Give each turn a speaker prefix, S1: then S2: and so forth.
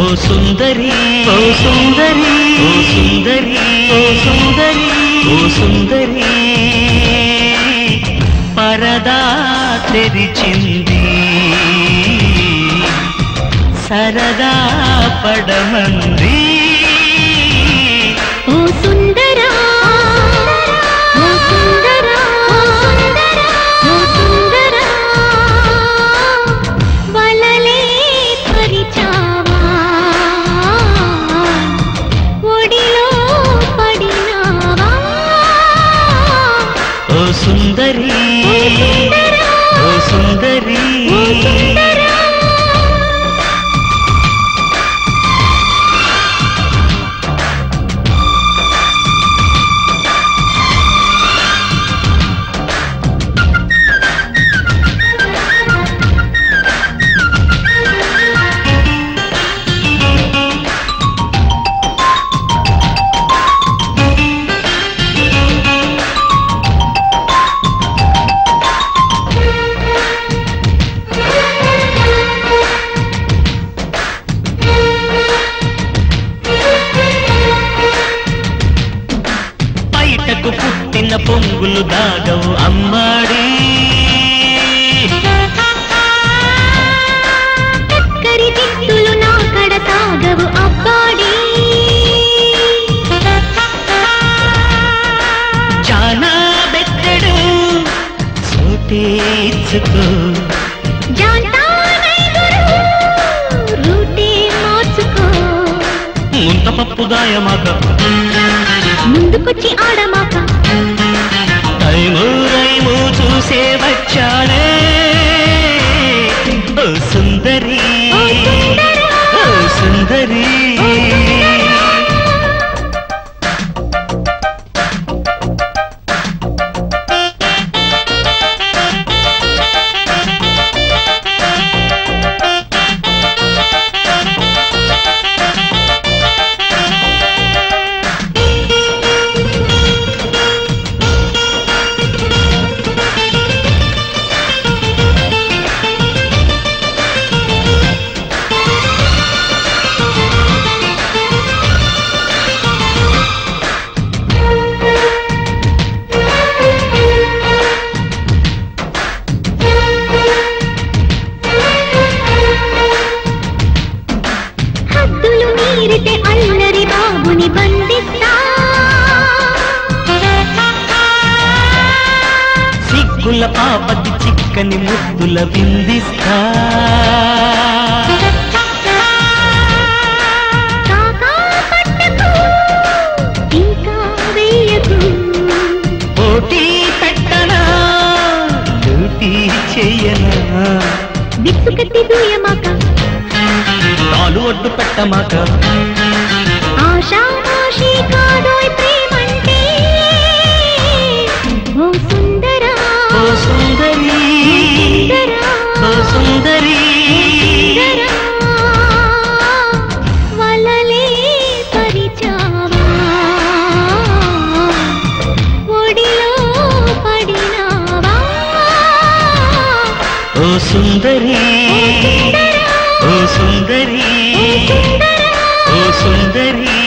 S1: సుందరి ఓ సుందరి ఓ సుందరి ఓ సుందరి ఓ సుందరి పరదా తెరిచింది సరదా పడమంది
S2: ఓ సుందరా ఓ సుందరా ఓ సుందరా వలలే పరిచావా ఒడిలో పడినావా
S1: ఓ సుందరి ఓ సుందరి
S2: ఓ సుందరా
S1: బయటకు పుట్టిన పొంగులు దాగవు అమ్మాడి
S2: చక్కరి దిక్కులు నా కడ తాగవు అబ్బాడి
S1: జానా బెత్తడు సోటే ఇచ్చుకో
S2: జాంటానైదురు రూటే మార్చుకో
S1: ముంత పప్పు గాయమాక
S2: ముందుకొచ్చి ఆడమాక
S1: టైము రైము చూసే వచ్చానే ఓ సుందరి
S2: ఓ సుందరా.
S1: ఓ సుందరి
S2: హద్దులు మీరితే అల్లరి బాబుని బంధిస్తా
S1: సిగ్గుల పాపకి చిక్కని ముద్దుల విందిస్తా
S2: కాకా పట్టకు ఇంకా వేయకు
S1: పోటీ పెట్టనా లూటీ చెయ్యనా
S2: విసుగెత్తి దూయమాక
S1: నాలు ఒడ్డు పెట్టమాక
S2: ఆషామాషి కాదోయ్ ప్రేమంటే ఓ సుందరా
S1: ఓ సుందరి
S2: సుందరా
S1: ఓ సుందరి
S2: సుందరా వలలే పరిచావా ఒడిలో పడినావా
S1: ఓ సుందరి ఓ సుందరి ఓ సుందరి